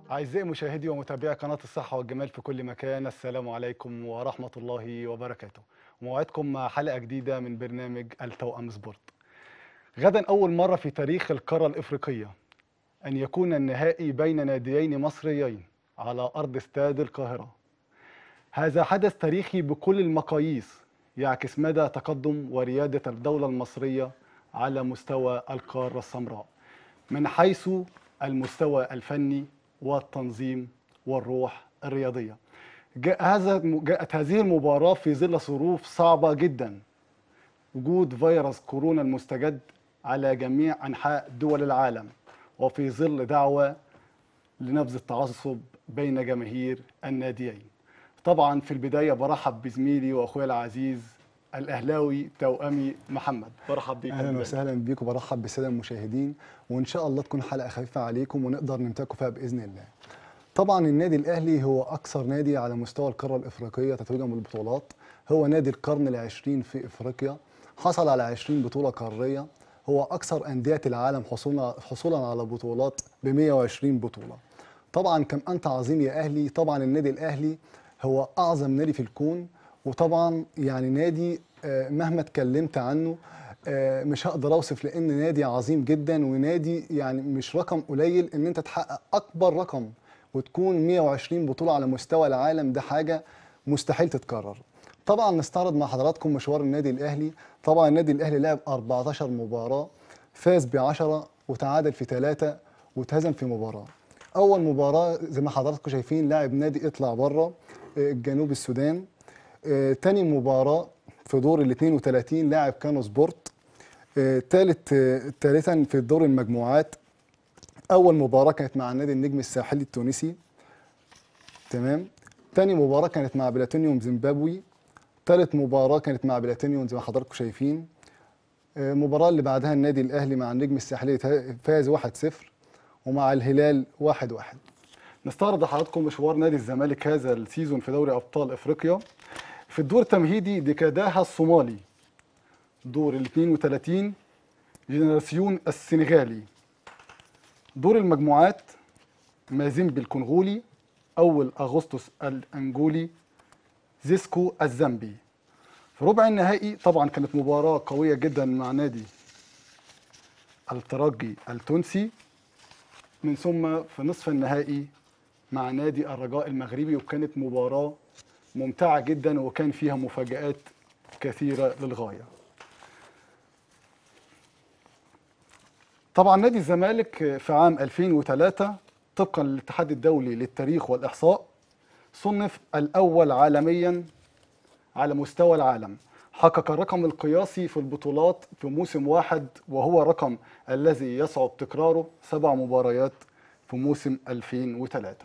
أعزائي مشاهدي ومتابعي قناة الصحة والجمال في كل مكان السلام عليكم ورحمة الله وبركاته موعدكم مع حلقة جديدة من برنامج التوأم سبورت غدا أول مرة في تاريخ القارة الإفريقية أن يكون النهائي بين ناديين مصريين على أرض استاد القاهرة هذا حدث تاريخي بكل المقاييس يعكس مدى تقدم وريادة الدولة المصرية على مستوى القارة السمراء من حيث المستوى الفني والتنظيم والروح الرياضية جاء هذا جاءت هذه المباراة في ظل ظروف صعبة جدا وجود فيروس كورونا المستجد على جميع أنحاء دول العالم وفي ظل دعوة لنبذ التعصب بين جماهير الناديين طبعا في البداية برحب بزميلي وأخويا العزيز الأهلاوي توأمي محمد برحب بيك اهلا وسهلا بيكم برحب بالساده المشاهدين وان شاء الله تكون حلقه خفيفه عليكم ونقدر نمتلكوا فيها باذن الله. طبعا النادي الاهلي هو اكثر نادي على مستوى القاره الافريقيه تتويجا بالبطولات هو نادي القرن العشرين في افريقيا حصل على 20 بطوله قاريه هو اكثر انديه العالم حصولا حصولا على بطولات ب 120 بطوله. طبعا كم انت عظيم يا اهلي طبعا النادي الاهلي هو اعظم نادي في الكون وطبعا يعني نادي آه، مهما اتكلمت عنه آه، مش هقدر اوصف لان نادي عظيم جدا ونادي يعني مش رقم قليل ان انت تحقق اكبر رقم وتكون 120 بطوله على مستوى العالم ده حاجه مستحيل تتكرر. طبعا نستعرض مع حضراتكم مشوار النادي الاهلي، طبعا النادي الاهلي لعب 14 مباراه فاز ب 10 وتعادل في 3 واتهزم في مباراه. اول مباراه زي ما حضراتكم شايفين لاعب نادي اطلع بره آه، جنوب السودان آه، تاني مباراة في دور ال 32 لاعب كانو سبورت آه، تالت آه، تالتا في دور المجموعات أول مباراة كانت مع النادي النجم الساحلي التونسي تمام تاني مباراة كانت مع بلاتينيوم زيمبابوي تالت مباراة كانت مع بلاتينيوم زي ما حضراتكم شايفين آه، المباراة اللي بعدها النادي الأهلي مع النجم الساحلي فاز 1-0 ومع الهلال 1-1 نستعرض لحضراتكم مشوار نادي الزمالك هذا السيزون في دوري ابطال افريقيا في الدور التمهيدي ديكاداها الصومالي دور ال 32 جنراسيون السنغالي دور المجموعات مازيمبي الكونغولي اول اغسطس الانجولي زيسكو الزامبي في ربع النهائي طبعا كانت مباراه قويه جدا مع نادي الترجي التونسي من ثم في نصف النهائي مع نادي الرجاء المغربي وكانت مباراة ممتعة جدا وكان فيها مفاجآت كثيرة للغاية طبعا نادي الزمالك في عام 2003 طبقا للاتحاد الدولي للتاريخ والإحصاء صنف الأول عالميا على مستوى العالم حقق الرقم القياسي في البطولات في موسم واحد وهو رقم الذي يصعب تكراره سبع مباريات في موسم 2003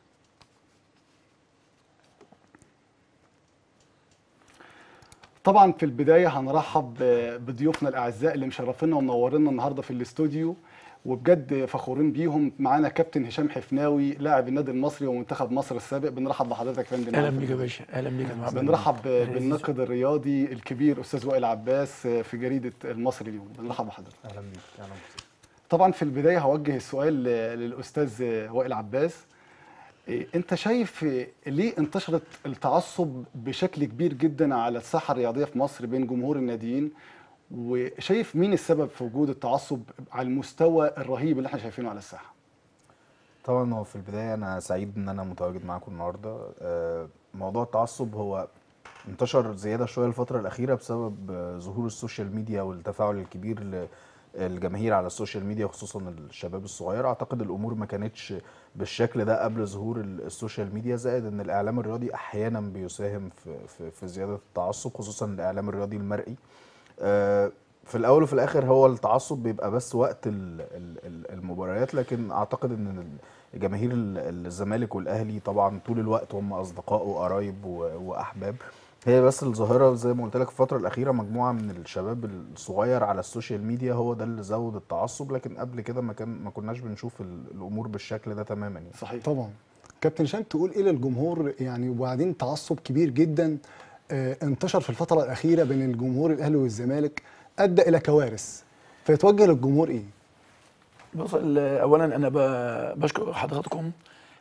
طبعا في البداية هنرحب بضيوفنا الأعزاء اللي مشرفينا ومنورينا النهاردة في الاستوديو وبجد فخورين بيهم معانا كابتن هشام حفناوي لاعب النادي المصري ومنتخب مصر السابق بنرحب بحضرتك يا فندم اهلا بيك يا باشا اهلا بيك يا محمد بنرحب بالناقد الرياضي الكبير استاذ وائل عباس في جريده المصري اليوم بنرحب بحضرتك اهلا بيك اهلا بيك طبعا في البدايه هوجه السؤال للاستاذ وائل عباس إيه، انت شايف ليه انتشرت التعصب بشكل كبير جدا على الساحه الرياضيه في مصر بين جمهور الناديين وشايف مين السبب في وجود التعصب على المستوى الرهيب اللي احنا شايفينه على الساحه طبعا هو في البدايه انا سعيد ان انا متواجد معاكم النهارده آه، موضوع التعصب هو انتشر زياده شويه الفتره الاخيره بسبب آه، ظهور السوشيال ميديا والتفاعل الكبير للجماهير على السوشيال ميديا خصوصا الشباب الصغير اعتقد الامور ما كانتش بالشكل ده قبل ظهور ال- السوشيال ميديا زائد ان الاعلام الرياضي احيانا بيساهم في في, في زياده التعصب خصوصا الاعلام الرياضي المرئي آه، في الاول وفي الاخر هو التعصب بيبقى بس وقت ال- ال- ال- المباريات لكن اعتقد ان ال- جماهير ال- الزمالك والاهلي طبعا طول الوقت هم اصدقاء وقرايب و- واحباب هي بس الظاهره زي ما قلت لك الفتره الاخيره مجموعه من الشباب الصغير على السوشيال ميديا هو ده اللي زود التعصب لكن قبل كده ما كان ما كناش بنشوف ال- الامور بالشكل ده تماما يعني صحيح طبعا كابتن هشام تقول ايه للجمهور يعني وبعدين تعصب كبير جدا آه، انتشر في الفتره الاخيره بين الجمهور الاهلي والزمالك ادى الى كوارث فيتوجه للجمهور ايه بص ال- اولا انا ب- بشكر حضراتكم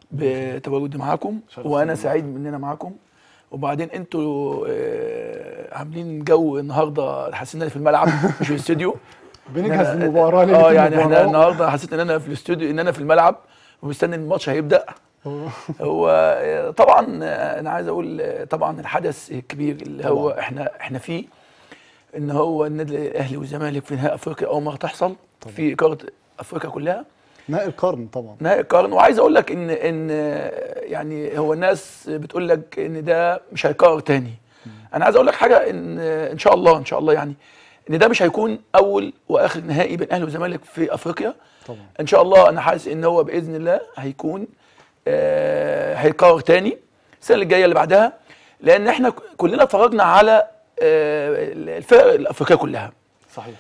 بتواجدي معاكم شرف وانا لينا. سعيد اننا معاكم وبعدين انتوا آه، عاملين جو النهارده حاسين ان انا في الملعب مش في الاستوديو بنجهز إن أنا- المباراه اه ليلة يعني احنا المباراة. النهارده حسيت ان انا في الاستوديو ان انا في الملعب ومستني الماتش هيبدا هو آه، طبعا آه، انا عايز اقول آه، طبعا الحدث الكبير اللي هو طبعاً. احنا احنا فيه ان هو النادي الاهلي والزمالك في نهائي افريقيا اول مره تحصل في قاره افريقيا كلها نهائي القرن طبعا نهائي القرن وعايز اقول لك ان ان آه، يعني هو الناس بتقول لك ان ده مش هيكرر تاني انا عايز اقول لك حاجه ان آه، ان شاء الله ان شاء الله يعني ان ده مش هيكون اول واخر نهائي بين الاهلي والزمالك في افريقيا طبعا ان شاء الله انا حاسس ان هو باذن الله هيكون آه هيتكرر تاني السنه الجايه اللي بعدها لان احنا ك- كلنا اتفرجنا على آه الفرق الافريقيه كلها صحيح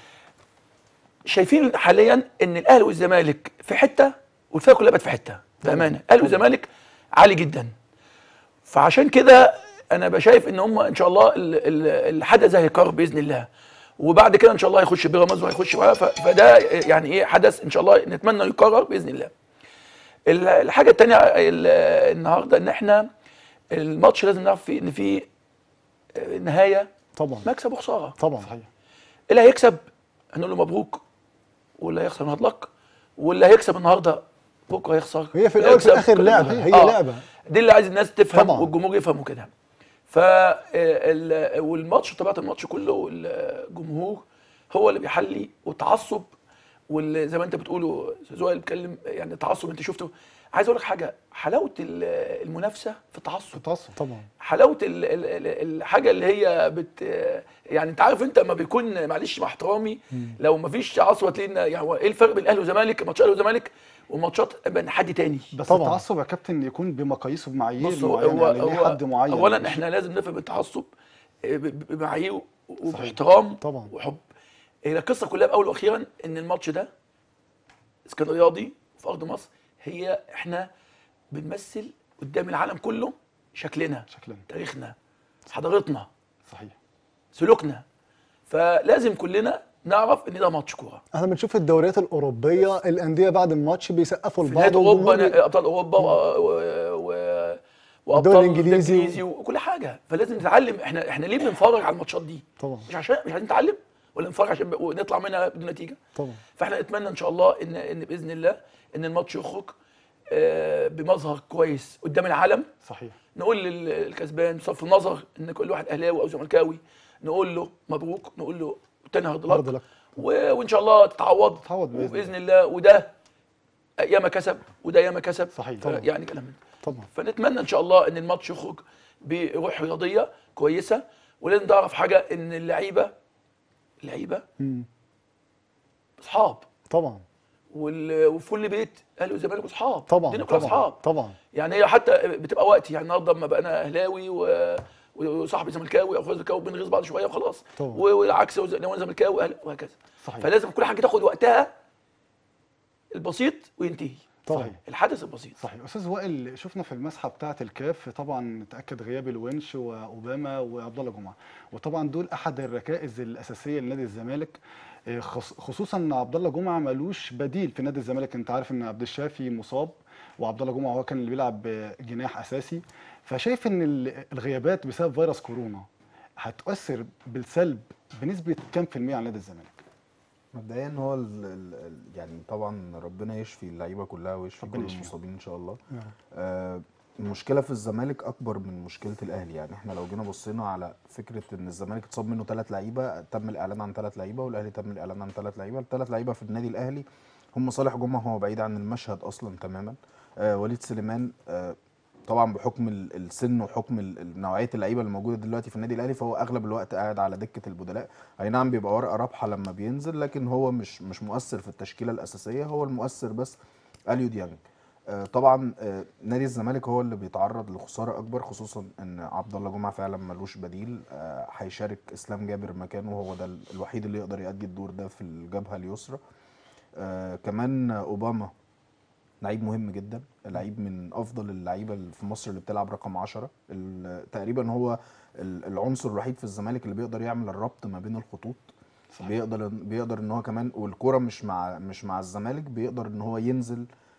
شايفين حاليا ان الاهلي والزمالك في حته والفرق كلها بقت في حته بامانه الاهلي والزمالك عالي جدا فعشان كده انا بشايف ان هم ان شاء الله ال- ال- الحدث ده هيكرر باذن الله وبعد كده ان شاء الله هيخش بيراميدز وهيخش معاه ف- فده يعني ايه حدث ان شاء الله نتمنى يكرر باذن الله ال- الحاجه الثانيه النهارده ان احنا الماتش لازم نعرف فيه ان في آه، نهايه طبعا مكسب وخساره طبعا صحيح اللي هيكسب هنقول له مبروك واللي هيخسر هارد لك واللي هيكسب النهارده بكره هيخسر هي في الاول في هيكسب. الاخر لعبه هي آه. لعبه دي اللي عايز الناس تفهم طبعاً. والجمهور يفهموا كده ف ال- والماتش طبيعه الماتش كله الجمهور هو اللي بيحلي والتعصب واللي زي ما انت بتقولوا زويل بيتكلم يعني التعصب انت شفته عايز اقول لك حاجه حلاوه ال- المنافسه في التعصب تعصب طبعا حلاوه ال- ال- ال- الحاجه اللي هي بت يعني انت عارف انت لما بيكون معلش مع احترامي لو ما فيش تعصب هتلاقي إن- يعني هو ايه الفرق بين الاهلي والزمالك ماتشات الاهلي والزمالك وماتشات بين حد تاني بس طبعاً. التعصب يا كابتن يكون بمقاييس وبمعايير بص هو معينه هو, يعني ليه هو حد معين اولا مش- احنا لازم نفهم التعصب ب- ب- بمعايير وباحترام طبعاً. وحب هي القصه كلها باول واخيرا ان الماتش ده إذا كان رياضي في ارض مصر هي احنا بنمثل قدام العالم كله شكلنا شكلنا تاريخنا حضارتنا صحيح سلوكنا فلازم كلنا نعرف ان ده ماتش كوره احنا بنشوف الدوريات الاوروبيه الانديه بعد الماتش بيسقفوا في لبعض نهايه اوروبا والجمهور- ابطال اوروبا و... و... و... وابطال الدوري الإنجليزي. الانجليزي وكل حاجه فلازم نتعلم احنا احنا ليه بنتفرج على الماتشات دي طبعا مش عشان مش عايزين نتعلم ولا نتفرج عشان ب... ونطلع منها بدون نتيجه طبعا فاحنا نتمنى ان شاء الله ان ان باذن الله ان الماتش يخرج آه، بمظهر كويس قدام العالم صحيح نقول للكسبان بصرف النظر ان كل واحد اهلاوي او زملكاوي نقول له مبروك نقول له تاني هارد هارد لك لك. و- وان شاء الله تتعوض تتعوض بإذن وباذن الله وده ياما كسب وده ياما كسب صحيح. ف- يعني كلام من ده. طبعا فنتمنى ان شاء الله ان الماتش يخرج بروح رياضيه كويسه ولازم تعرف حاجه ان اللعيبه اللعيبه مم. اصحاب طبعا وال- وفي كل بيت اهلي وزمالك اصحاب طبعا الدنيا كلها طبعا اصحاب طبعا يعني هي حتى بتبقى وقت يعني النهارده لما بقى انا اهلاوي و... وصاحبي زملكاوي او اخويا زملكاوي بنغيظ بعض شويه وخلاص طبعا. و- والعكس وز- لو انا زملكاوي أهل- وهكذا صحيح. فلازم كل حاجه تاخد وقتها البسيط وينتهي طبعا صحيح. الحدث البسيط صحيح استاذ وائل شفنا في المسحه بتاعه الكاف طبعا تاكد غياب الونش واوباما وعبد الله جمعه وطبعا دول احد الركائز الاساسيه لنادي الزمالك إيه، خص- خصوصا ان عبد الله جمعه ملوش بديل في نادي الزمالك انت عارف ان عبد الشافي مصاب وعبد الله جمعه هو كان اللي بيلعب جناح اساسي فشايف ان ال- الغيابات بسبب فيروس كورونا هتؤثر بالسلب بنسبه كام في الميه على نادي الزمالك مبدئيا هو ال ال ال- يعني طبعا ربنا يشفي اللعيبه كلها ويشفي ربنا كل يشفيهم. المصابين ان شاء الله نعم. آه المشكله في الزمالك اكبر من مشكله الاهلي يعني احنا لو جينا بصينا على فكره ان الزمالك اتصاب منه ثلاث لعيبه تم الاعلان عن ثلاث لعيبه والاهلي تم الاعلان عن ثلاث لعيبه الثلاث لعيبه في النادي الاهلي هم صالح جمعه هو بعيد عن المشهد اصلا تماما آه وليد سليمان آه طبعا بحكم ال- السن وحكم ال- ال- نوعيه اللعيبه اللي موجوده دلوقتي في النادي الاهلي فهو اغلب الوقت قاعد على دكه البدلاء اي نعم بيبقى ورقه رابحه لما بينزل لكن هو مش مش مؤثر في التشكيله الاساسيه هو المؤثر بس اليو ديانج آه، طبعا آه، نادي الزمالك هو اللي بيتعرض لخساره اكبر خصوصا ان عبد الله جمعه فعلا ملوش بديل آه، هيشارك اسلام جابر مكانه هو ده ال- الوحيد اللي يقدر يأدي الدور ده في الجبهه اليسرى آه، كمان اوباما لعيب مهم جدا لعيب من افضل اللعيبه اللي في مصر اللي بتلعب رقم 10 ال- تقريبا هو ال- العنصر الوحيد في الزمالك اللي بيقدر يعمل الربط ما بين الخطوط صحيح. بيقدر بيقدر ان هو كمان والكوره مش مع مش مع الزمالك بيقدر ان هو ينزل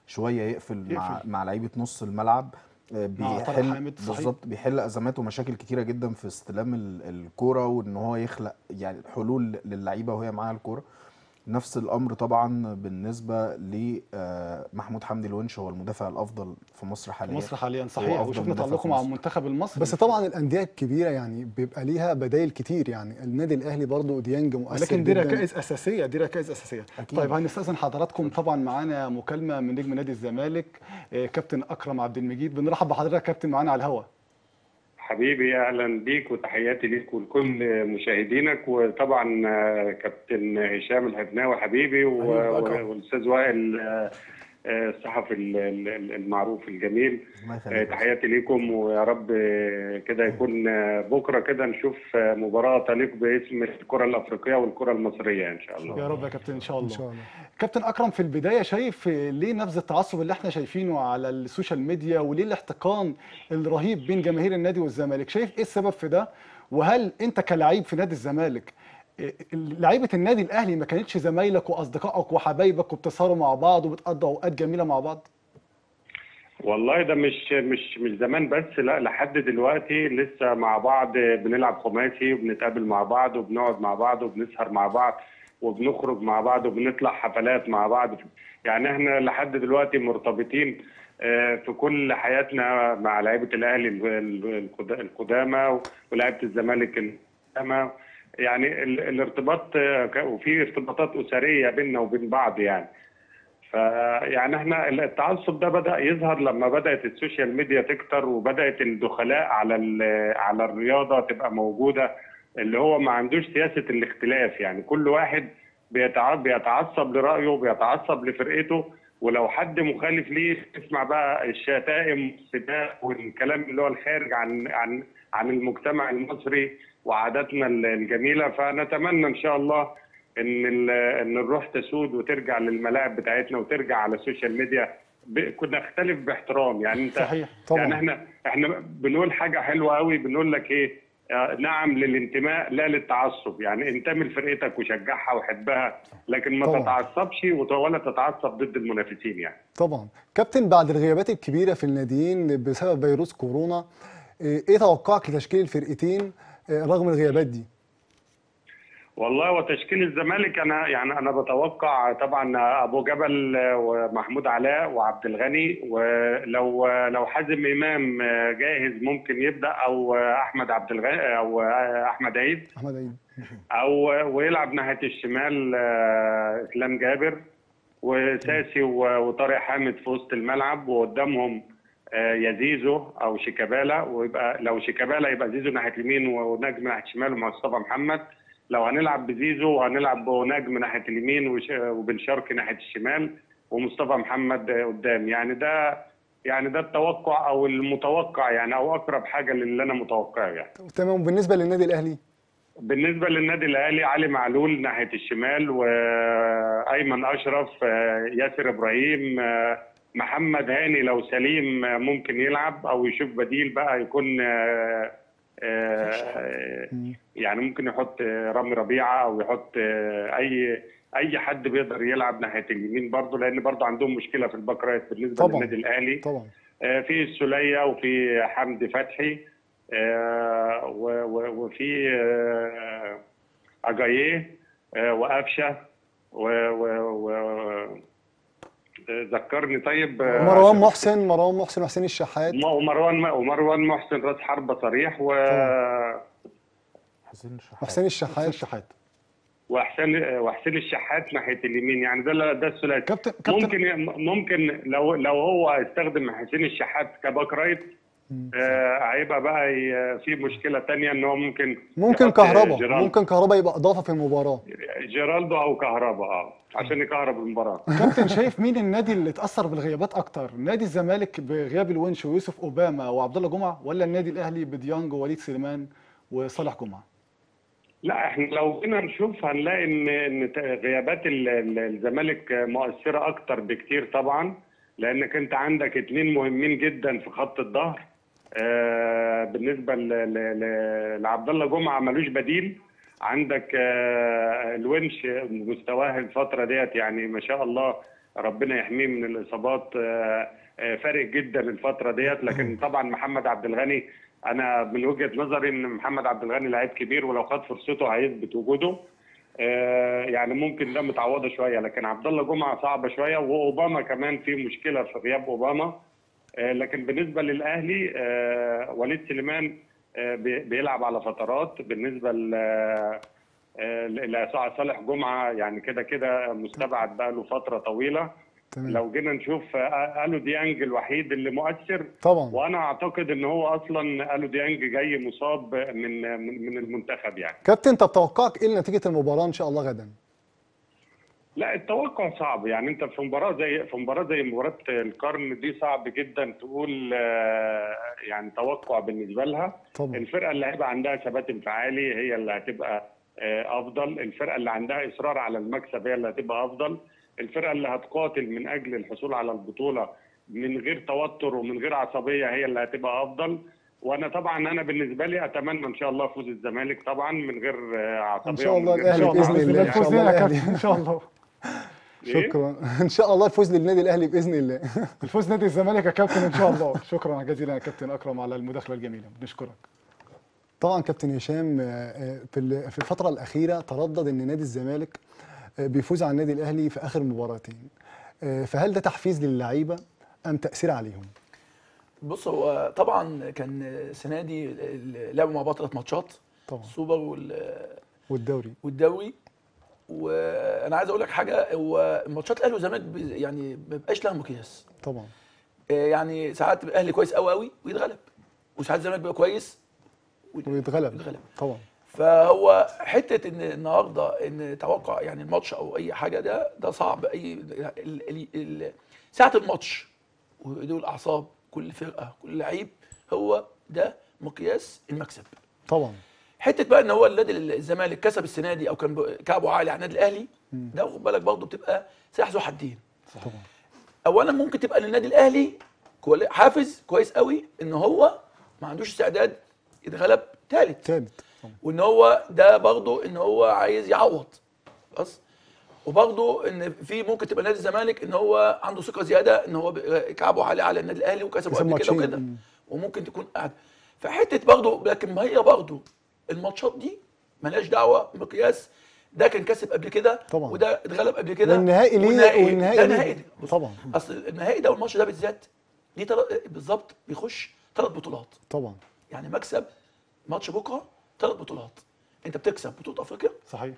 شويه يقفل, مع يقفل. مع لعيبه نص الملعب آه، مع طارق بيحل حامد، صحيح. بالظبط بيحل ازمات ومشاكل كتيره جدا في استلام ال- الكوره وان هو يخلق يعني حلول للعيبه وهي معاها الكوره نفس الامر طبعا بالنسبه لمحمود حمدي الونش هو المدافع الافضل في مصر حاليا مصر حاليا هو صحيح أفضل وشفنا مدافع تألقه في مع مصر. المنتخب المصري بس طبعا الانديه الكبيره يعني بيبقى ليها بدايل كتير يعني النادي الاهلي برضو ديانج مؤثر ولكن دي جداً. ركائز اساسيه دي ركائز اساسيه أكيد. طيب هنستاذن حضراتكم طبعا معانا مكالمه من نجم نادي الزمالك آه، كابتن اكرم عبد المجيد بنرحب بحضرتك يا كابتن معانا على الهواء حبيبي اهلا بيك وتحياتي ليك ولكل مشاهدينك وطبعا آه، كابتن هشام الهدناوي حبيبي و- أيوة، أكرم. و- والاستاذ وائل آه، آه، الصحفي ال- ال- المعروف الجميل الله آه، يخليك تحياتي ليكم ويا رب آه، كده يكون آه، بكره كده نشوف آه، مباراه تليق باسم الكره الافريقيه والكره المصريه ان شاء الله يا رب يا كابتن ان شاء الله ان شاء الله كابتن اكرم في البدايه شايف آه، ليه نبذ التعصب اللي احنا شايفينه على السوشيال ميديا وليه الاحتقان الرهيب بين جماهير النادي والزمالك شايف ايه السبب في ده وهل انت كلاعب في نادي الزمالك آه، لعيبه النادي الاهلي ما كانتش زمايلك واصدقائك وحبايبك وبتسهروا مع بعض وبتقضوا اوقات جميله مع بعض والله ده مش مش مش زمان بس لا لحد دلوقتي لسه مع بعض بنلعب خماسي وبنتقابل مع بعض وبنقعد مع بعض وبنسهر مع بعض وبنخرج مع بعض وبنطلع حفلات مع بعض يعني احنا لحد دلوقتي مرتبطين آه، في كل حياتنا مع لعيبه الاهلي ال- ال- القد- القدامى ولعيبه الزمالك القدامى يعني ال- الارتباط آه، ك- وفي ارتباطات اسريه بيننا وبين بعض يعني فيعني احنا التعصب ده بدا يظهر لما بدات السوشيال ميديا تكتر وبدات الدخلاء على ال- على الرياضه تبقى موجوده اللي هو ما عندوش سياسه الاختلاف يعني كل واحد بيتع- بيتعصب لرايه بيتعصب لفرقته ولو حد مخالف ليه تسمع بقى الشتائم والسباق والكلام اللي هو الخارج عن عن عن المجتمع المصري وعاداتنا الجميله فنتمنى ان شاء الله ان ال- ان الروح تسود وترجع للملاعب بتاعتنا وترجع على السوشيال ميديا ب- كنا نختلف باحترام يعني انت صحيح طبعا. يعني احنا احنا بنقول حاجه حلوه قوي بنقول لك ايه آه، نعم للانتماء لا للتعصب يعني انتمي لفرقتك وشجعها وحبها لكن ما طبعا. تتعصبش وت- ولا تتعصب ضد المنافسين يعني طبعا كابتن بعد الغيابات الكبيره في الناديين بسبب فيروس كورونا ايه إيه توقعك لتشكيل الفرقتين آه، رغم الغيابات دي والله وتشكيل الزمالك انا يعني انا بتوقع طبعا ابو جبل ومحمود علاء وعبد الغني ولو لو حازم امام جاهز ممكن يبدا او احمد عبد الغني او احمد عيد احمد عيد او ويلعب ناحيه الشمال آه، اسلام جابر وساسي و- وطارق حامد في وسط الملعب وقدامهم آه، يا زيزو او شيكابالا ويبقى لو شيكابالا يبقى زيزو ناحيه اليمين ونجم ناحيه الشمال ومصطفى محمد لو هنلعب بزيزو وهنلعب بنجم ناحيه اليمين وش- وبن شرقي ناحيه الشمال ومصطفى محمد آه، قدام يعني ده يعني ده التوقع او المتوقع يعني او اقرب حاجه للي انا متوقعه يعني تمام بالنسبه للنادي الاهلي بالنسبة للنادي الأهلي علي معلول ناحية الشمال وأيمن أشرف آه، ياسر إبراهيم آه، محمد هاني لو سليم آه، ممكن يلعب أو يشوف بديل بقى يكون آه، آه، يعني ممكن يحط آه، رامي ربيعة أو يحط آه، أي أي حد بيقدر يلعب ناحية اليمين برضه لأن برضه عندهم مشكلة في الباك رايت بالنسبة طبعاً. للنادي الأهلي طبعا آه، في السولية وفي حمدي فتحي آه، و- و- وفي آه، أجاييه آه، وقفشة و- و- و- آه، ذكرني طيب آه، مروان محسن مروان محسن وحسين الشحات م- ومروان ومروان محسن راس حربة صريح و حسين الشحات وحسين حسين الشحات الشحات وحسين وحسين الشحات ناحية اليمين يعني ده ده الثلاثي كابتن كابتن ممكن ممكن لو لو هو استخدم حسين الشحات كباك رايت آه، هيبقى بقى ي- في مشكله تانية ان هو ممكن ممكن يحط كهربا جيرالدو- ممكن كهربا يبقى اضافه في المباراه جيرالدو او كهربا اه عشان يكهرب المباراه كابتن شايف مين النادي اللي اتاثر بالغيابات اكتر نادي الزمالك بغياب الونش ويوسف اوباما وعبد الله جمعه ولا النادي الاهلي بديانج ووليد سليمان وصالح جمعه لا احنا لو جينا نشوف هنلاقي ان ان ت- غيابات ال- ال- الزمالك مؤثره اكتر بكتير طبعا لانك انت عندك اتنين مهمين جدا في خط الظهر آه بالنسبه ل- ل- ل- لعبد الله جمعه ملوش بديل عندك آه الونش مستواه الفتره ديت يعني ما شاء الله ربنا يحميه من الاصابات آه، آه، فارق جدا الفتره ديت لكن طبعا محمد عبد الغني انا من وجهه نظري ان محمد عبد الغني لعيب كبير ولو خد فرصته هيثبت وجوده آه، يعني ممكن ده متعوضه شويه لكن عبد الله جمعه صعبه شويه واوباما كمان في مشكله في غياب اوباما آه، لكن بالنسبه للاهلي آه، وليد سليمان آه، بي- بيلعب على فترات بالنسبه ل آه، لصالح جمعه يعني كده كده مستبعد بقى له فتره طويله تمام لو جينا نشوف آه، الو ديانج الوحيد اللي مؤثر طبعا وانا اعتقد ان هو اصلا الو ديانج جاي مصاب من من, من المنتخب يعني كابتن طب توقعك ايه نتيجه المباراه ان شاء الله غدا لا التوقع صعب يعني انت في مباراه زي في مباراه زي مباراه القرن دي صعب جدا تقول آه، يعني توقع بالنسبه لها طبعا الفرقه اللي هيبقى عندها ثبات انفعالي هي اللي هتبقى آه، افضل الفرقه اللي عندها اصرار على المكسب هي اللي هتبقى افضل الفرقه اللي هتقاتل من اجل الحصول على البطوله من غير توتر ومن غير عصبيه هي اللي هتبقى افضل وانا طبعا انا بالنسبه لي اتمنى ان شاء الله فوز الزمالك طبعا من غير آه، عصبيه إن شاء الله ومن غير الأهلي ان شاء بإذن الله الله، إن شاء الفوز الله لنا يا الأهلي. كابتن ان شاء الله إيه؟ شكرا ان شاء الله الفوز للنادي الاهلي باذن الله الفوز نادي الزمالك يا كابتن ان شاء الله شكرا جزيلا يا كابتن اكرم على المداخله الجميله بنشكرك طبعا كابتن هشام آه، آه، في ال- في الفتره الاخيره تردد ان نادي الزمالك آه، بيفوز على النادي الاهلي في اخر مباراتين آه، فهل ده تحفيز للعيبه ام تاثير عليهم بص هو طبعا كان السنه دي ال- لعبوا مع بعض ثلاث ماتشات طبعا السوبر وال- والدوري والدوري وانا عايز اقول لك حاجه هو ماتشات الاهلي والزمالك بي- يعني ما بيبقاش لها مقياس طبعا آه، يعني ساعات بيبقى الاهلي كويس قوي قوي ويتغلب وساعات الزمالك بيبقى كويس ويتغلب ويتغلب طبعا فهو حته ان النهارده ان توقع يعني الماتش او اي حاجه ده ده صعب اي ال ال ال ساعه الماتش وهدوء الاعصاب كل فرقه كل لعيب هو ده مقياس المكسب طبعا حته بقى ان هو النادي الزمالك كسب السنه دي او كان ب- كعبه عالي على النادي الاهلي ده خد بالك برضه بتبقى سلاح ذو حدين طبعا اولا ممكن تبقى للنادي الاهلي كوال- حافز كويس قوي ان هو ما عندوش استعداد يتغلب ثالث ثالث طبعا وان هو ده برضه ان هو عايز يعوض بس وبرضه ان في ممكن تبقى نادي الزمالك ان هو عنده ثقه زياده ان هو ب- كعبه عالي على النادي الاهلي وكسبه كسب قبل كده ماتشين. وكده مم. وممكن تكون قاعد فحته برضه لكن ما هي برضه الماتشات دي ملهاش دعوه مقياس ده كان كسب قبل كده طبعا. وده اتغلب قبل كده والنهائي ليه والنهائي والنهائي ده ليه؟ نهائي ده. بص، طبعا. اصل النهائي ده والماتش ده بالذات ليه تل- بالظبط بيخش ثلاث بطولات طبعا يعني مكسب ماتش بكره ثلاث بطولات انت بتكسب بطوله افريقيا صحيح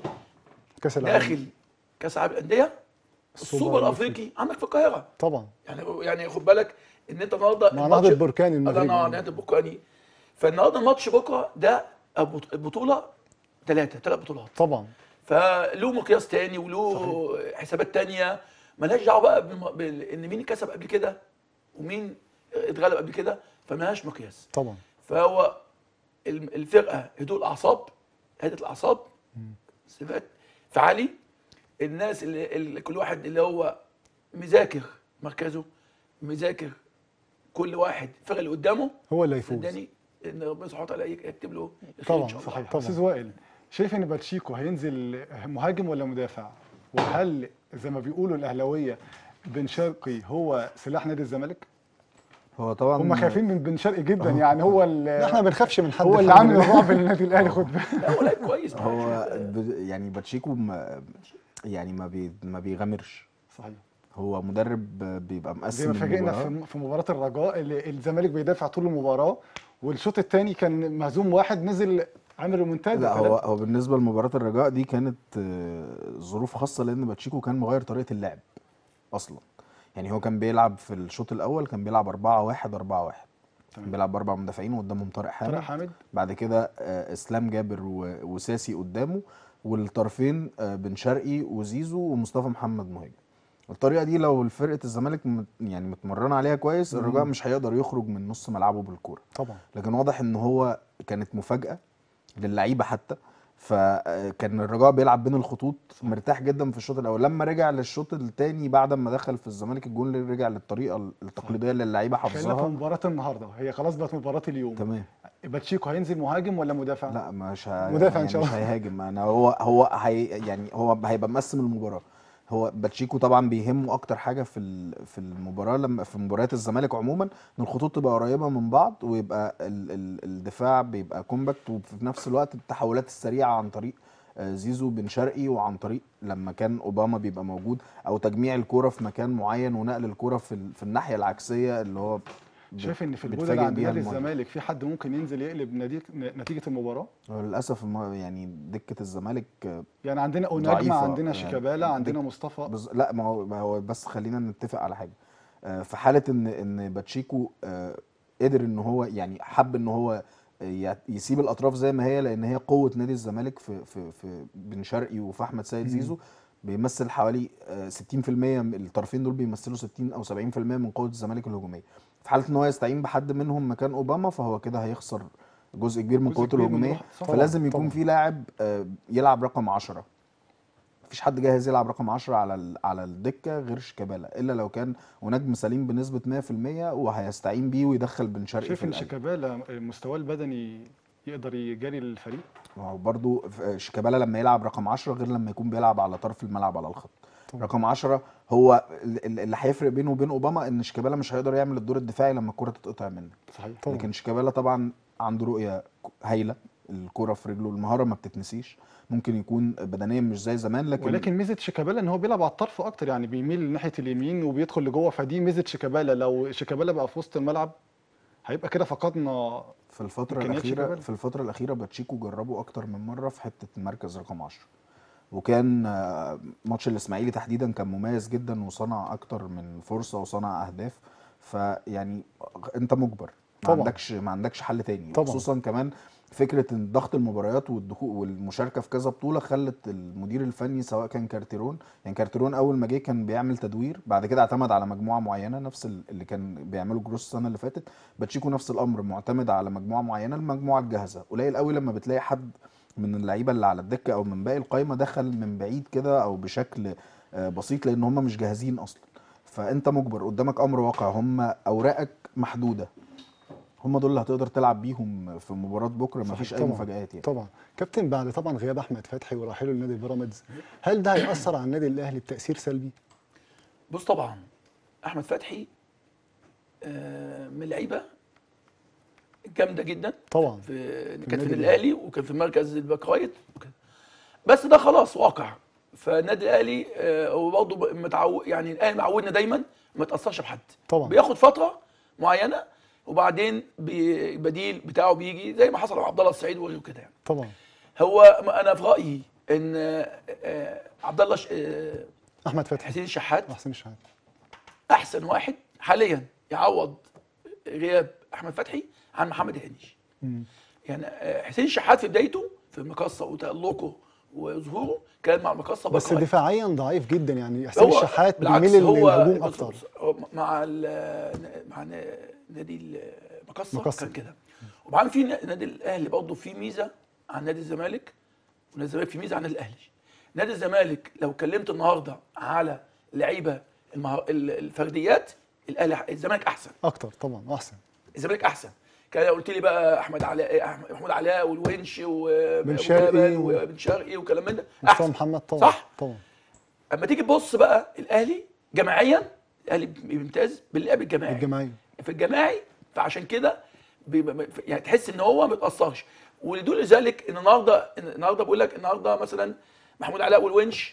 كاس العالم داخل كاس العالم الانديه السوبر السوبر الافريقي عندك في القاهره طبعا يعني يعني خد بالك ان انت النهارده مع الماتش- نهضة بركان الله المغربي. ينور عليك، نهضة بركاني فالنهارده الماتش بكره ده البط- البطوله ثلاثه ثلاث بطولات طبعا فله مقياس تاني وله حسابات تانية ملهاش دعوه بقى بالم- بال- ان مين كسب قبل كده ومين اتغلب قبل كده فملهاش مقياس طبعا فهو الم- الفرقه هدوء الاعصاب هدئه الاعصاب ثبات فعالي الناس اللي, اللي كل واحد اللي هو مذاكر مركزه مذاكر كل واحد الفرقه اللي قدامه هو اللي هيفوز صدقني ان ربنا سبحانه وتعالى يكتب له الخير طبعا، ان شاء الله صحيح. استاذ وائل شايف ان باتشيكو هينزل مهاجم ولا مدافع وهل زي ما بيقولوا الاهلاويه بن شرقي هو سلاح نادي الزمالك هو طبعا هم خايفين من بن شرقي جدا يعني هو ال- لا احنا ما بنخافش من حد هو اللي الحمد عامل لله. الرعب للنادي الاهلي خد بالك لا هو لعيب كويس هو ب- يعني باتشيكو ما يعني ما بي ما بيغامرش صحيح هو مدرب بيبقى زي مقسم ما فاجئنا المباراة. في في مباراه الرجاء اللي الزمالك بيدافع طول المباراه والشوط الثاني كان مهزوم واحد نزل عامل ريمونتادا لا هو ثلاثة. هو بالنسبه لمباراه الرجاء دي كانت آه، ظروف خاصه لان باتشيكو كان مغير طريقه اللعب اصلا يعني هو كان بيلعب في الشوط الاول كان بيلعب 4 1 4 1 كان بيلعب باربع مدافعين وقدامهم طارق حامد طارق حامد بعد كده آه، اسلام جابر و- وساسي قدامه والطرفين آه، بن شرقي وزيزو ومصطفى محمد مهاجم الطريقه دي لو فرقه الزمالك مت- يعني متمرنه عليها كويس الرجاء مش هيقدر يخرج من نص ملعبه بالكوره طبعا لكن واضح ان هو كانت مفاجاه للعيبه حتى فكان الرجاء بيلعب بين الخطوط مرتاح جدا في الشوط الاول لما رجع للشوط الثاني بعد ما دخل في الزمالك الجون اللي رجع للطريقه التقليديه اللي اللعيبه خلينا في حافظاها مباراه النهارده هي خلاص بقت مباراه اليوم تمام باتشيكو هينزل مهاجم ولا مدافع؟ لا مش ه... مدافع إن يعني شاء مش الله. هيهاجم انا هو هو هي يعني هو هيبقى مقسم المباراه هو باتشيكو طبعا بيهمه اكتر حاجه في ال- في المباراه لما في مباريات الزمالك عموما ان الخطوط تبقى قريبه من بعض ويبقى ال ال الدفاع بيبقى كومباكت وفي نفس الوقت التحولات السريعه عن طريق آه، زيزو بن شرقي وعن طريق لما كان اوباما بيبقى موجود او تجميع الكوره في مكان معين ونقل الكوره في ال- في الناحيه العكسيه اللي هو ب- شايف ان في البودلة بتفاجئ عند بيها نادي المهاجم. الزمالك في حد ممكن ينزل يقلب نتيجه نتيجه المباراه هو للاسف الم- يعني دكه الزمالك آه، يعني عندنا ضعيفة، اوناجما عندنا يعني شيكابالا عندنا دك- مصطفى بز... لا ما هو ما هو بس خلينا نتفق على حاجه آه، في حاله ان ان باتشيكو آه، قدر ان هو يعني حب ان هو ي- يسيب الاطراف زي ما هي لان هي قوه نادي الزمالك في في في بن شرقي وفي احمد سيد زيزو بيمثل حوالي آه، 60% من الطرفين دول بيمثلوا 60 او 70% من قوه الزمالك الهجوميه في حاله ان هو يستعين بحد منهم مكان اوباما فهو كده هيخسر جزء كبير من جزء قوته كبير من الهجوميه روح- صح. فلازم طبعاً، يكون طبعاً. في لاعب آه، يلعب رقم 10 مفيش حد جاهز يلعب رقم 10 على ال- على الدكه غير شيكابالا الا لو كان ونجم سليم بنسبه 100% وهيستعين بيه ويدخل بن شرقي شايف في ان القلب شيكابالا مستواه البدني يقدر يجاري الفريق ما هو برضو ف- شيكابالا لما يلعب رقم 10 غير لما يكون بيلعب على طرف الملعب على الخط طبعا. رقم 10 هو ال- ال- اللي هيفرق بينه وبين اوباما ان شيكابالا مش هيقدر يعمل الدور الدفاعي لما الكره تتقطع منه صحيح طبعا. لكن شيكابالا طبعا عنده رؤيه هايله الكره في رجله المهاره ما بتتنسيش ممكن يكون بدنيا مش زي زمان لكن ولكن ميزه شيكابالا ان هو بيلعب على الطرف اكتر يعني بيميل ناحيه اليمين وبيدخل لجوه فدي ميزه شيكابالا لو شيكابالا بقى في وسط الملعب هيبقى كده فقدنا في الفترة إمكانيات الأخيرة شيكابالا. في الفترة الأخيرة باتشيكو جربه أكتر من مرة في حتة المركز رقم 10 وكان آه، ماتش الإسماعيلي تحديدا كان مميز جدا وصنع أكتر من فرصة وصنع أهداف فيعني أنت مجبر ما طبعاً. عندكش ما عندكش حل تاني طبعاً. خصوصا كمان فكرة ان ضغط المباريات والدخول والمشاركة في كذا بطولة خلت المدير الفني سواء كان كارتيرون يعني كارتيرون أول ما جه كان بيعمل تدوير بعد كده اعتمد على مجموعة معينة نفس ال- اللي كان بيعمله جروس السنة اللي فاتت باتشيكو نفس الأمر معتمد على مجموعة معينة المجموعة الجاهزة قليل قوي لما بتلاقي حد من اللعيبة اللي على الدكة أو من باقي القايمة دخل من بعيد كده أو بشكل آه، بسيط لأن هم مش جاهزين أصلا فأنت مجبر قدامك أمر واقع هم أوراقك محدودة هم دول اللي هتقدر تلعب بيهم في مباراة بكرة مفيش أي طبعاً. مفاجآت يعني طبعا كابتن بعد طبعا غياب احمد فتحي ورحيله لنادي بيراميدز هل ده هيأثر على النادي الاهلي بتأثير سلبي؟ بص طبعا احمد فتحي آه، من اللعيبه جامده جدا طبعا في كانت النادي في النادي الاهلي وكان في مركز الباك رايت وكده. بس ده خلاص واقع فالنادي الاهلي آه، هو برضه متعود يعني الاهلي معودنا دايما ما تاثرش بحد طبعا. بياخد فتره معينه وبعدين بي- بديل بتاعه بيجي زي ما حصل مع عبد الله السعيد وغيره كده يعني. طبعا هو انا في رايي ان آه، آه، عبد الله ش- آه، احمد فتحي حسين الشحات احسن الشهاده احسن واحد حاليا يعوض غياب احمد فتحي عن محمد هاني مم. يعني آه، حسين الشحات في بدايته في المقصه وتالقه وظهوره كان مع المقصه بس باك رايت. دفاعيا ضعيف جدا يعني حسين هو الشحات بالعكس بيميل هو للهجوم بص- اكتر بص، هو مع ال- مع ن- نادي المقصه مقصة. كان كده وبعدين في ن- نادي الاهلي برضه في ميزه عن نادي الزمالك ونادي الزمالك في ميزه عن النادي الاهلي نادي الزمالك لو كلمت النهارده على لعيبه المهار... ال- الفرديات الاهلي الزمالك احسن اكتر طبعا احسن الزمالك احسن كان لو قلت لي بقى احمد علاء أحمد- محمود علاء والونش بن شرقي وجبل و- وبن شرقي وكلام من ده مصطفى احسن محمد طبعا صح طبعا اما تيجي تبص بقى الاهلي جماعيا الاهلي بيمتاز باللعب الجماعي الجماعي في الجماعي فعشان كده بيبقى- يعني تحس ان هو ما بيتاثرش ولدول ذلك ان النهارده النهارده بقول لك النهارده مثلا محمود علاء والونش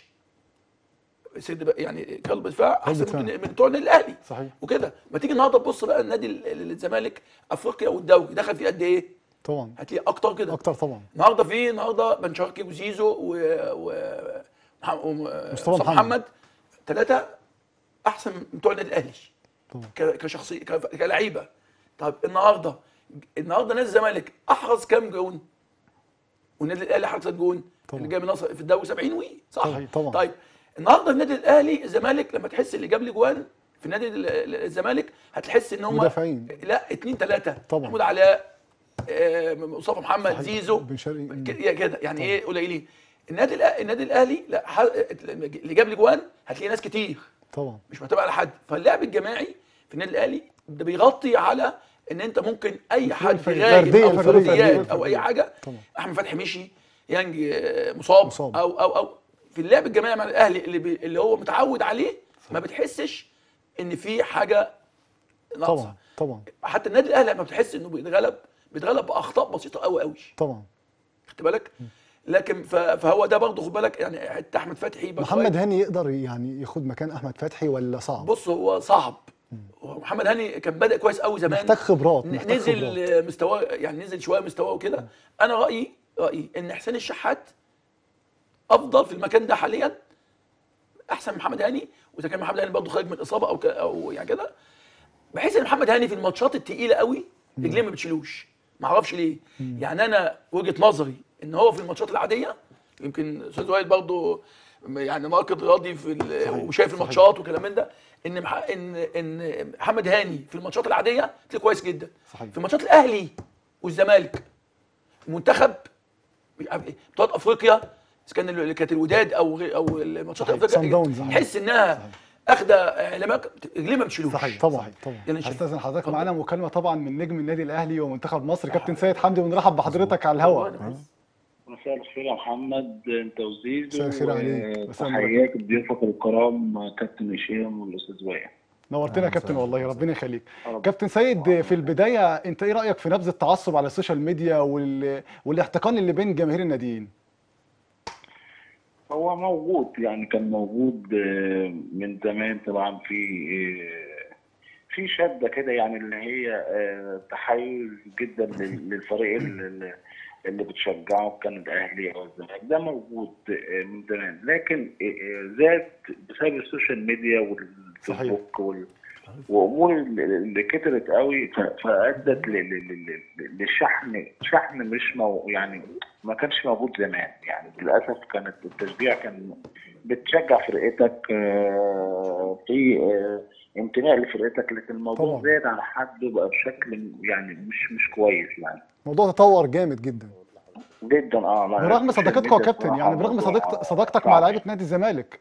سيد بقى- يعني قلب دفاع احسن دفاع. من من بتوع النادي الاهلي صحيح وكده ما تيجي النهارده تبص بقى النادي ال- ال- الزمالك افريقيا والدوري دخل فيه قد ايه؟ طبعا هتلاقي اكتر كده اكتر طبعا النهارده في النهارده بن شرقي وزيزو و, و... مح- وم- مصطفى مصطفى محمد. محمد ثلاثه احسن من بتوع النادي الاهلي طبعا ك- كشخصيه ك- كلعيبه طب النهارده النهارده نادي الزمالك احرز كام جون؟ والنادي الاهلي حرز جون طبعا. اللي جاب نصر في الدوري 70 وي صح؟ طبعا، طبعا. طيب النهارده النادي الاهلي الزمالك لما تحس اللي جاب لي جوان في نادي ال- ال- الزمالك هتحس ان هم مدافعين. لا اثنين ثلاثه طبعا. محمود علاء آه، مصطفى محمد صحيح. زيزو بن شرقي. ك- كده يعني ايه قليلين النادي الأ- النادي الاهلي لا ح- اللي جاب لي جوان هتلاقي ناس كتير طبعا مش معتمد على حد فاللعب الجماعي في النادي الاهلي ده بيغطي على ان انت ممكن اي حد فردية، غايب فردية، او فردية، فرديات فردية. او اي حاجه طبعا. احمد فتحي مشي يانج آه، مصاب, مصاب. او او او في اللعب الجماعي مع الاهلي اللي بي اللي هو متعود عليه ما بتحسش ان في حاجه ناقصه طبعا طبعا حتى النادي الاهلي لما بتحس انه بيتغلب بيتغلب باخطاء بسيطه قوي قوي طبعا خدت بالك لكن ف- فهو ده برضه خد بالك يعني حته احمد فتحي باك محمد رايت. هاني يقدر يعني ياخد مكان احمد فتحي ولا صعب بص هو صعب هو محمد هاني كان بادئ كويس قوي زمان محتاج خبرات ن- محتاج نزل خبرات آه، مستواه يعني نزل شويه مستواه وكده انا رايي رايي ان حسين الشحات افضل في المكان ده حاليا احسن من محمد هاني واذا كان محمد هاني برضه خارج من اصابه او ك- او يعني كده بحيث ان محمد هاني في الماتشات التقيله قوي رجليه ما بتشيلوش ما اعرفش ليه يعني انا وجهه نظري ان هو في الماتشات العاديه يمكن استاذ وائل برضه يعني ناقد رياضي في ال- وشايف الماتشات وكلام من ده ان مح... ان ان محمد هاني في الماتشات العاديه تلاقيه كويس جدا صحيح. في ماتشات الاهلي والزمالك المنتخب بطولات افريقيا اذا كان اللي كانت الوداد او غير او الماتشات صحيح. صن داونز. الافريقيه تحس انها اخده اعلامات رجليه ما بتشيلوش صحيح طبعا صحيح. طبعا يلا نشوف. هستاذن حضرتك معانا مكالمه طبعا من نجم النادي الاهلي ومنتخب مصر كابتن سيد حمدي ونرحب بحضرتك على الهواء مساء الخير يا محمد انت وزيزو مساء الخير عليك. مساء النور. وتحيات ضيوفك الكرام كابتن هشام والاستاذ وائل نورتنا يا كابتن والله ربنا يخليك رب. كابتن سيد في البدايه انت ايه رايك في نبذ التعصب على السوشيال ميديا وال... والاحتقان اللي بين جماهير الناديين هو موجود يعني كان موجود آه، من زمان طبعا في آه، في شده كده يعني اللي هي آه، تحيز جدا لل- للفريق اللي, اللي بتشجعه كان الاهلي او الزمالك ده موجود آه، من زمان لكن آه، آه، زاد بسبب السوشيال ميديا والفيسبوك وال وامور اللي اللي كترت قوي ف- فادت ل- ل- ل- ل- لشحن شحن مش مو يعني ما كانش موجود زمان يعني للاسف كانت التشجيع كان بتشجع فرقتك آه، في آه، انتماء لفرقتك لكن الموضوع طبعا. زاد على حد بقى بشكل يعني مش مش كويس يعني الموضوع تطور جامد جدا جدا اه لا، برغم السوشيال صداقتكم يا ميديا كابتن بصراحة يعني برغم الموضوع صداقت صداقتك صعب. مع لعيبه نادي الزمالك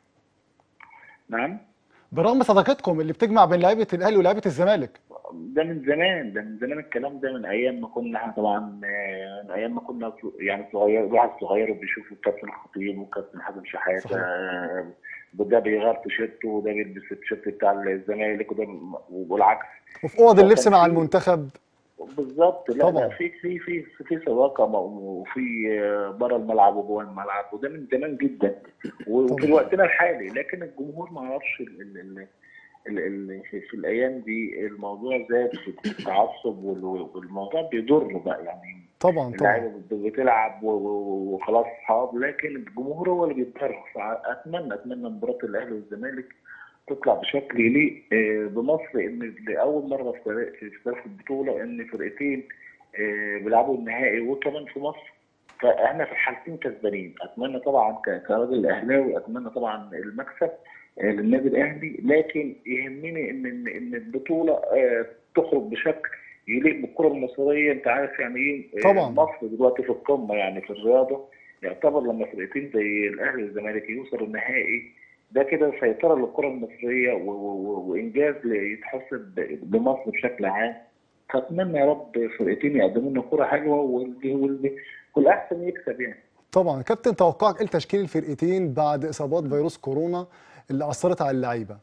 نعم برغم صداقتكم اللي بتجمع بين لعيبه الاهلي ولاعيبه الزمالك ده من زمان ده من زمان الكلام ده من ايام ما كنا احنا طبعا آه، من ايام ما كنا يعني صغير الواحد صغير وبيشوف الكابتن الخطيب والكابتن حسن شحاته صحيح. آه، وده بيغير تيشيرته وده بيلبس التيشيرت بتاع الزمالك وده والعكس وفي اوض اللبس كان مع في- المنتخب بالظبط لا طبعا. لا في في في في صداقه م- وفي آه، بره الملعب وجوه الملعب وده من زمان جدا وفي طبعا. وقتنا الحالي لكن الجمهور ما يعرفش ال- ال- ال- ال- ال- في, في الايام دي الموضوع زاد في التعصب وال- والموضوع بيضر بقى يعني طبعا طبعا اللعيبه بت- بتلعب و- و- وخلاص اصحاب لكن الجمهور هو اللي بيتضر فاتمنى اتمنى مباراه الاهلي والزمالك تطلع بشكل يليق آه، بمصر ان لاول مره في تاريخ- في تاريخ البطوله ان فرقتين آه، بيلعبوا النهائي وكمان في مصر فاحنا في الحالتين كسبانين اتمنى طبعا ك- كراجل اهلاوي اتمنى طبعا المكسب آه، للنادي الاهلي لكن يهمني ان ان إن البطوله آه، تخرج بشكل يليق بالكره المصريه انت عارف يعني ايه آه، طبعا. مصر دلوقتي في القمه يعني في الرياضه يعتبر لما فرقتين زي الاهلي والزمالك يوصلوا النهائي ده كده سيطره للكره المصريه و- و- وانجاز يتحسب ب- بمصر بشكل عام فاتمنى يا رب فرقتين يقدموا لنا كره حلوه واللي واللي والاحسن يكسب يعني طبعا كابتن توقعك ايه لتشكيل الفرقتين بعد اصابات فيروس كورونا اللي اثرت على اللعيبه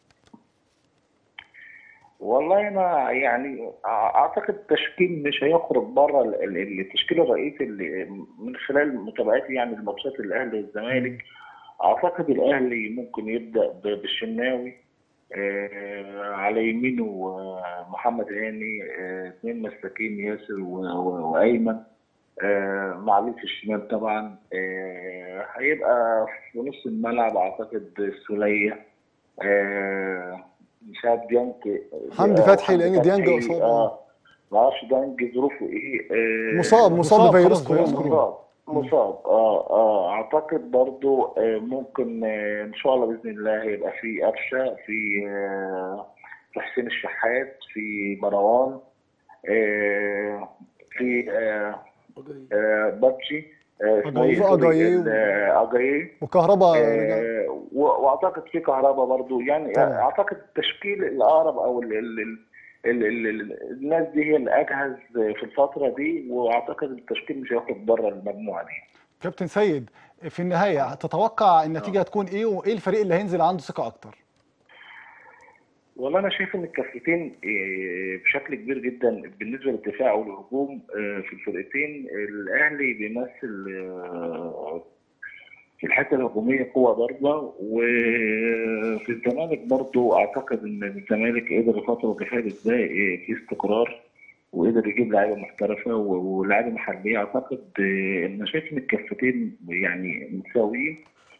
والله انا يعني اعتقد التشكيل مش هيخرج بره ال- ال- التشكيل الرئيسي اللي من خلال متابعتي يعني الماتشات الاهلي والزمالك اعتقد الاهلي ممكن يبدا ب- بالشناوي آه، على يمينه آه، محمد هاني آه، اثنين مساكين ياسر و- و- وايمن آه، معلول في الشمال طبعا آه، هيبقى في نص الملعب اعتقد السوليه آه، مش عارف ديانج حمدي آه، فتحي حمدي لأن ديانج فتحي، اصاب اه ما اعرفش ديانج ظروفه ايه آه، مصاب مصاب مصاب بفيروس خلاص، فيروس كورونا مصاب مصاب اه اه اعتقد برضو آه ممكن آه ان شاء الله باذن الله هيبقى في قفشه في آه في حسين الشحات في مروان آه في آه آه باتشي آه اسمه أجاييه. إيه؟ سوري، أجاييه. ال- آه، اجاييه وكهرباء رجع. آه، و- واعتقد في كهرباء برضو يعني طبعا. اعتقد التشكيل الاقرب او ال ال ال ال ال ال الناس دي هي الاجهز في الفتره دي واعتقد التشكيل مش هيخرج بره المجموعه دي كابتن سيد في النهايه تتوقع النتيجه هتكون ايه وايه الفريق اللي هينزل عنده ثقه اكتر والله انا شايف ان الكفتين آه، بشكل كبير جدا بالنسبه للدفاع والهجوم آه، في الفرقتين الاهلي بيمثل آه، في الحته الهجوميه قوه ضربه وفي الزمالك برضو اعتقد ان الزمالك قدر الفتره اللي فاتت ده آه، في استقرار وقدر يجيب لعيبه محترفه و- ولاعيبه محليه اعتقد آه، ان شايف ان الكفتين يعني متساويين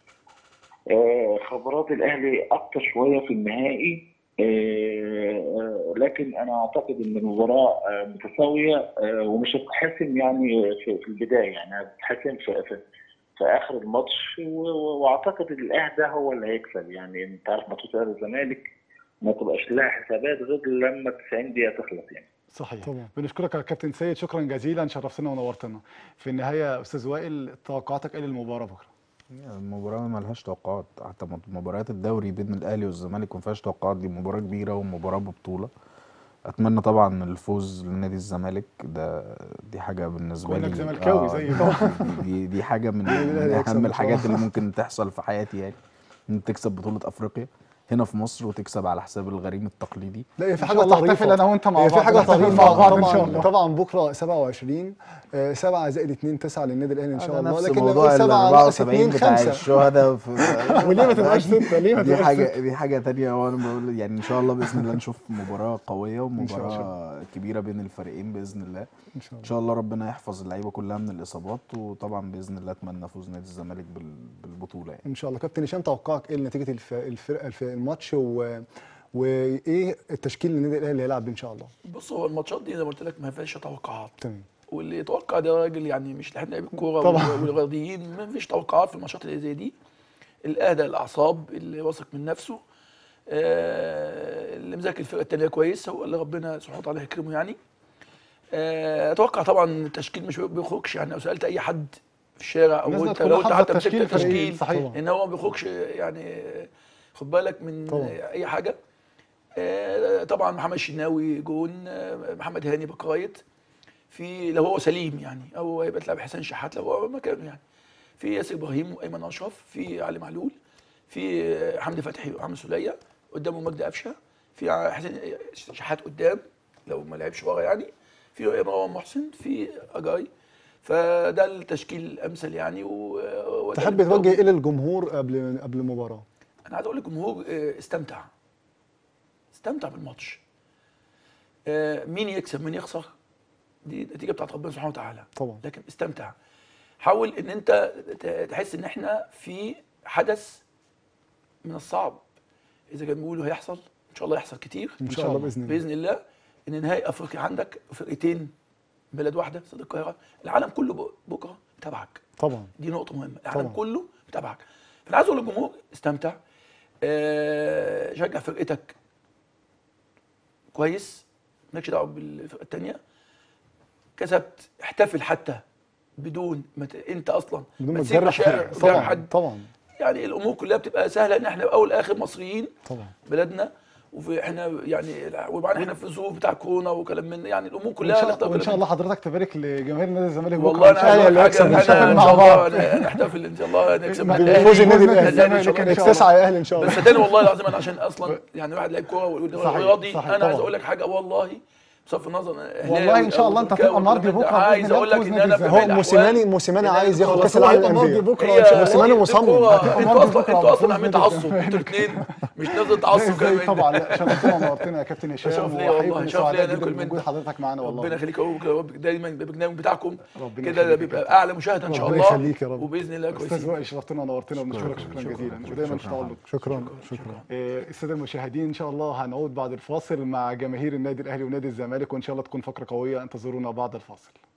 آه، خبرات الاهلي اكتر شويه في النهائي آه، آه، لكن انا اعتقد ان المباراه آه، متساويه آه، ومش هتتحسم يعني في في البدايه يعني هتتحسم في في في اخر الماتش و- و- واعتقد الاهلي ده هو اللي هيكسب يعني انت عارف ماتشات الاهلي والزمالك ما تبقاش لها حسابات غير لما 90 دقيقه تخلص يعني صحيح طبعا. بنشكرك يا كابتن سيد شكرا جزيلا شرفتنا ونورتنا في النهايه استاذ وائل توقعاتك ايه للمباراه بكره المباراة ما لهاش توقعات حتى مت- مباريات الدوري بين الأهلي والزمالك ما فيهاش توقعات دي مباراة كبيرة ومباراة ببطولة أتمنى طبعا الفوز لنادي الزمالك ده دي حاجة بالنسبة لي كونك زملكاوي زي دي, دي, دي حاجة من, الأهلي من هيكسب أهم إن شاء الحاجات الله. اللي ممكن تحصل في حياتي يعني إن تكسب بطولة أفريقيا هنا في مصر وتكسب على حساب الغريم التقليدي لا هي في إن حاجه شاء الله طريفه احتفل أنا وأنت مع هي في بعض. حاجه نحتفل طريفه مع بعض إن طبعا شاء الله. طبعا بكره 27 آه، 7 زائد 2 9 للنادي الاهلي ان شاء ده الله نفس لكن موضوع نقول ال 7 ناقص 74 2 بتاع 5 الشهداء في وليه ما تبقاش ستة؟ ليه ما دي تبقاش حاجه دي حاجه تانية وانا بقول يعني ان شاء الله باذن الله نشوف مباراه قويه ومباراه كبيره بين الفريقين باذن الله ان شاء ان الله شاء الله ربنا يحفظ اللعيبه كلها من الاصابات وطبعا باذن الله اتمنى فوز نادي الزمالك بال- بالبطوله يعني ان شاء الله كابتن هشام توقعك ايه لنتيجه الف- الفرقه في الماتش و... وايه التشكيل اللي النادي الاهلي هيلعب بيه ان شاء الله بص هو الماتشات دي زي ما قلت لك ما فيهاش توقعات تمام واللي يتوقع ده راجل يعني مش لحد لعيب الكوره طبعا. وال- والرياضيين ما فيش توقعات في الماتشات اللي زي دي الاهدى الاعصاب اللي واثق من نفسه آه، اللي مذاكر الفرقه الثانيه كويس هو اللي ربنا سبحانه وتعالى يكرمه يعني آه، اتوقع طبعا التشكيل مش بيخرجش يعني لو سالت اي حد في الشارع او الناس انت تكون لو انت حافظة حتى مسكت تشكيل الفريق. التشكيل صحيح. ان هو ما بيخرجش يعني خد بالك من طبعا. اي حاجه آه، طبعا محمد الشناوي جون آه، محمد هاني باك رايت في لو هو سليم يعني او هيبقى تلعب حسين شحات لو هو مكانه يعني في ياسر ابراهيم وايمن اشرف في علي معلول في آه، حمدي فتحي وعمرو سوليه قدامه مجدي قفشه في ع- حسين شحات قدام لو ما لعبش ورا يعني في مروان محسن في اجاي فده التشكيل الامثل يعني و وده تحب اللي- توجه ايه للجمهور قبل قبل المباراه انا عايز اقول للجمهور آه، استمتع استمتع بالماتش آه، مين يكسب مين يخسر دي نتيجه بتاعت ربنا سبحانه وتعالى طبعا لكن استمتع حاول ان انت ت- تحس ان احنا في حدث من الصعب اذا كان بيقولوا هيحصل ان شاء الله يحصل كتير ان شاء الله باذن الله باذن الله ان نهائي افريقيا عندك فرقتين بلد واحده استاد القاهره العالم كله ب- بكره تبعك طبعا دي نقطة مهمة، العالم طبعا. كله متابعك. فأنا عايز أقول للجمهور استمتع آه، شجع فرقتك كويس مالكش دعوة بالفرقة التانية كسبت احتفل حتى بدون ما ت... انت اصلا بدون ما ما تسيب تجرح مشاعر حد. تجرح طبعا حد طبعا يعني الامور كلها بتبقى سهله ان احنا اول اخر مصريين طبعا بلدنا وفي احنا يعني وبعدين احنا في الظروف بتاع كورونا وكلام من يعني الامور وان كلها شاء, نقدر وإن شاء كلام. الله حضرتك تبارك لجماهير نادي الزمالك بكره والله إن انا شاء عايز الله اقول حاجه يكسب إن احنا شاء ان الله. شاء مع بعض. الله نحتفل ان شاء الله نكسب مع الأهلي. بفوز النادي الاهلي الأهلي إن شاء الله. إن شاء الله. تسعة يا اهلي ان شاء بس الله صدقني والله العظيم انا عشان اصلا يعني واحد لعيب كوره صحيح، ورياضي صحيح، انا طبعا. عايز اقول لك حاجه والله بصرف النظر أهلاوي والله إن شاء أو الله أنت زملكاوي هتبقى مرضي والكلام ده. بكرة بإذن عايز الله اقول لك بفوز ان نادي انا في الزمالك. هو جميع موسيماني الأحوال موسيماني إن عايز ياخد خلاص كاس هو العالم هيبقى مرضي للانديه بكره هي ان شاء الله موسيماني دي مصمم. الكورة. هتبقى انتوا مرضي اصلا بكرة انتوا بفوز اصلا عاملين نادي تعصب الزمالك. انتوا الاثنين مش نازل تعصب كلام من طبعا ده. لا شرفتنا ونورتنا يا كابتن هشام شرف ليا وحقيقي والله، كنا شرف ليا سعداء ناكل جدا منك. بوجود حضرتك معانا والله ربنا يخليك اهو كده دايما البرنامج بتاعكم ربنا كده يخليك بيبقى يا اعلى مشاهده ان شاء ربنا الله يخليك يا رب. وباذن الله استاذ كويسين وائل شرفتنا ونورتنا وبنشكرك شكرا جزيلا ودايما في تألق شكرا شكرا آه، الساده المشاهدين ان شاء الله هنعود بعد الفاصل مع جماهير النادي الاهلي ونادي الزمالك وان شاء الله تكون فقره قويه انتظرونا بعد الفاصل